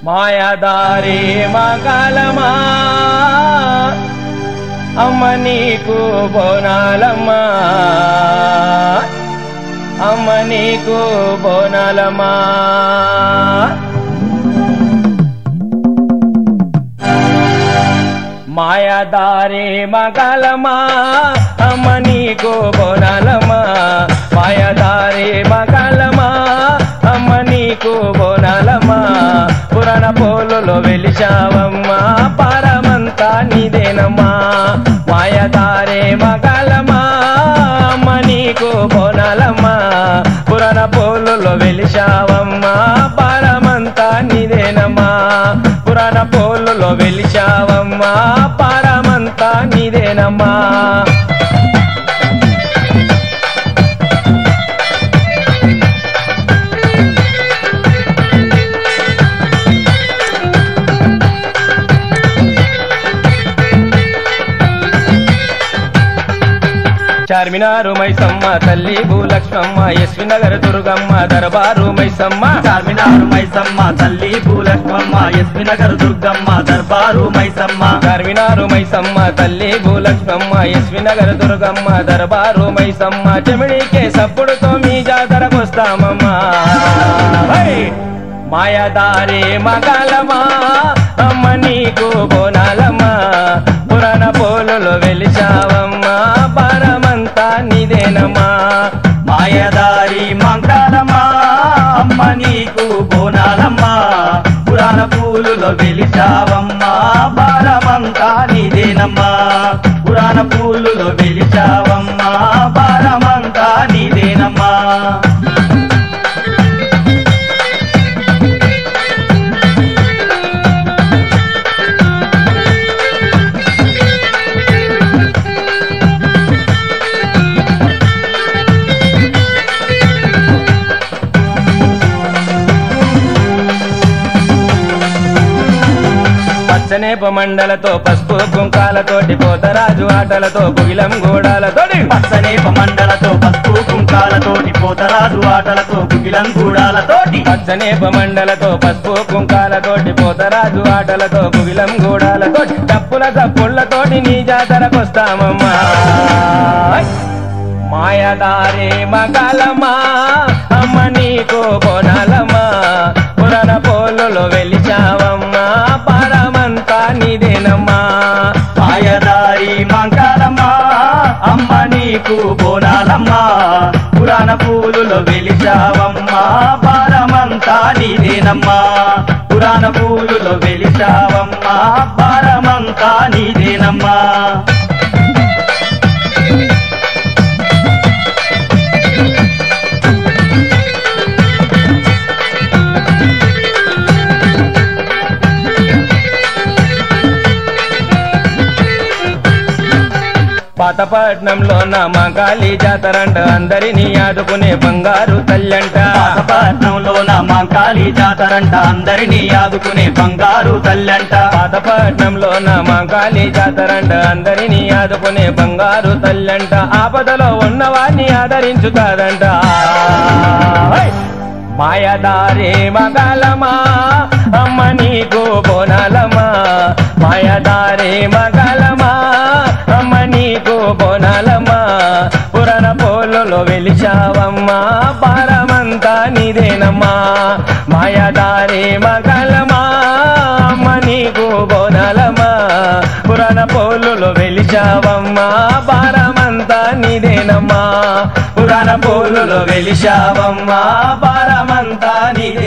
మాయదారి మగలమా అమ్మ నీకు బోనాలమ్మా అమ్మ నీకు బోనాలమ్మా మాయదారి మగలమా అమ్మ నీకు బోనాలమ్మా మాయదారి మగలమా అమ్మ నీకు బోనాలమ్మా పురాణ పోలులో వెలిచావమ్మా పరమంతా నీదేనమ్మా మాయదారి మగలమా అమ్మ నీకు బోనాలమ్మా పురాణ పోలులో వెలిచావమ్మా పరమంతా నీదేనమ్మా పురాణ పోలులో వెలిచావమ్మా పరమంతా నీదేనమ్మా చార్మినారు మైసమ్మ తల్లి భూలక్ష్మమ్మ ఎస్వి నగర్ దుర్గమ్మ దర్బారు మైసమ్మ చార్మినారు మైసమ్మ తల్లి భూలక్ష్మమ్మ ఎస్వి నగర్ దుర్గమ్మ దర్బారు మైసమ్మ చార్మినారు మైసమ్మ తల్లి భూలక్ష్మమ్మ ఎస్వి నగర్ దుర్గమ్మ దర్బారు మైసమ్మ చెమిడికే సప్పుడుతో మీ జాతరకొస్తామమ్మా హై! మాయదారి మగలమా అమ్మ నీకు బోనాలమ్మా పురాణ పోలులో వెలిచావమ్మా పరమంతా నీదేనమ్మా మాయదారి మంగళమా అమ్మ నీకు బోనాలమ్మా పురాణ పూలులో వెలిచావమ్మా భారమంతా నీదేనమ్మా పురాణ పూలులో వెలిచావమ్మా భారమంతా నీదేనమ్మా పచ్చనేప మండలతో పసుపు కుంకాలతోటి పోతరాజు ఆటలతో గుగిలం గోడాలతోటి పచ్చనేప మండలతో పసుపు కుంకాలతోటి పోతరాజు ఆటలతో గుగిలం గూడాలతోటి పచ్చనేప మండలతో పసుపు కుంకాలతోటి పోతరాజు ఆటలతో గుగిలం గూడాలతోటి తప్పుల తప్పుళ్లతోటి నీ జాతరకొస్తామమ్మా మాయదారి మగలమా అమ్మ నీకు బోనాలమ్మా పురాణ పోలులో వెలిచావమ్మా పరమంతా నీదేనమ్మా మాయదారి మంగళమ్మా అమ్మ నీకు బోనాలమ్మా పురాణ పూలులో వెలిచావమ్మా భారమంతా నీదేనమ్మా పురాణ పూలులో వెలిచావమ్మా భారమంతా నీదేనమ్మా పాతపట్నంలో నా మంగాళి జాతరంట అందరినీ ఆదుకునే బంగారు తల్లంట పాతపట్నంలో నా మంకాళి జాతరంట అందరినీ ఆదుకునే బంగారు తల్లంట పాతపట్నంలో నా మంగాళి జాతరంట అందరినీ ఆదుకునే బంగారు తల్లంట ఆపదలో ఉన్నవాడిని ఆదరించుతాదంట హై! మాయదారి మగలమా అమ్మ నీకు బోనాలమ్మా మాయదారి మగలమా అమ్మ నీకు బోనాలమ్మా పురాణ పోలులో వెలిచావమ్మా పరమంతా నీదేనమ్మా మాయదారి మగలమా అమ్మ నీకు బోనాలమ్మా పురాణ పోలులో వెలిచావమ్మా భారమంతా నీదేనమ్మా పురాణ పోలులో వెలిచావమ్మా భారమంతా నీదే